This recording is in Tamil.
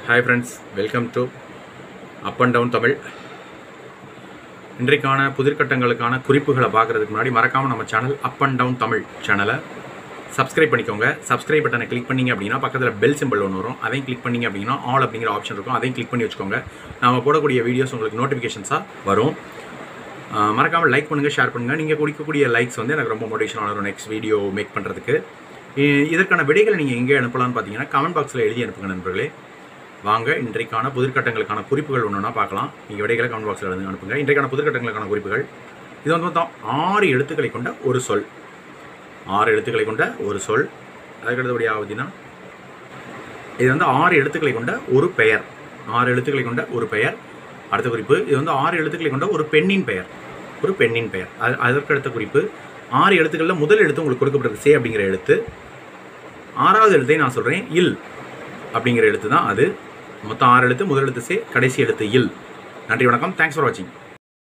hi friends welcome to up and down Tamil இன்றைக்கான புதிர்கட்டங்களுக்கான குறிப்புகளை பார்க்குறதுக்கு முன்னாடி மறக்காமல் நம்ம channel up and down Tamil சேனலை சப்ஸ்கிரைப் பண்ணிக்கோங்க சப்ஸ்கிரைப் பட்டனை கிளிக் பண்ணீங்க அப்படின்னா பக்கத்தில் பெல் சிம்பிள் ஒன்று வரும் அதையும் கிளிக் பண்ணீங்க அப்படின்னா ஆல் அப்படிங்கிற ஆப்ஷன் இருக்கும் அதையும் கிளிக் பண்ணி வச்சுக்கோங்க நாம போடக்கூடிய வீடியோஸ் உங்களுக்கு நோட்டிஃபிகேஷன்ஸாக வரும் ஆஹ் மறக்காமல் லைக் பண்ணுங்கள் ஷேர் பண்ணுங்கள் நீங்கள் குடிக்கக்கூடிய லைக்ஸ் வந்து எனக்கு ரொம்ப மோட்டிவேஷனாக வரும் நெக்ஸ்ட் வீடியோ மேக் பண்ணுறதுக்கு இதற்கான விடைகளை நீங்கள் எங்கே அனுப்பலாம்னு பார்த்தீங்கன்னா கமெண்ட் பாக்ஸில் எழுதி அனுப்புங்க நண்பர்களே வாங்க இன்றைக்கான புதிர்கட்டங்களுக்கான குறிப்புகள் ஒன்றுனா பார்க்கலாம் நீங்கள் விடைகளை கமெண்ட் பாக்ஸில் எழுதி அனுப்புங்க இன்றைக்கான புதிர்கட்டங்களுக்கான குறிப்புகள் இது வந்து மொத்தம் ஆறு எழுத்துக்களை கொண்ட ஒரு சொல் ஆறு எழுத்துக்களை கொண்ட ஒரு சொல் அதுக்கு அடுத்தபடியாக பார்த்தீங்கன்னா இது வந்து ஆறு எழுத்துக்களை கொண்ட ஒரு பெயர் ஆறு எழுத்துக்களை கொண்ட ஒரு பெயர் அடுத்த குறிப்பு இது வந்து ஆறு எழுத்துக்களை கொண்ட ஒரு பெண்ணின் பெயர் ஒரு பெண்ணின் பெயர் அது அதற்கு அடுத்த குறிப்பு ஆறு எழுத்துக்களில் முதல் எழுத்து உங்களுக்கு கொடுக்கப்பட்டிருக்கு சே அப்படிங்கிற எழுத்து ஆறாவது எழுத்தை நான் சொல்கிறேன் இல் அப்படிங்கிற எழுத்து தான் அது மொத்தம் ஆறு எழுத்து முதல் எழுத்து சே கடைசி எழுத்து இல் நன்றி வணக்கம் தேங்க்ஸ் ஃபார் வாட்சிங்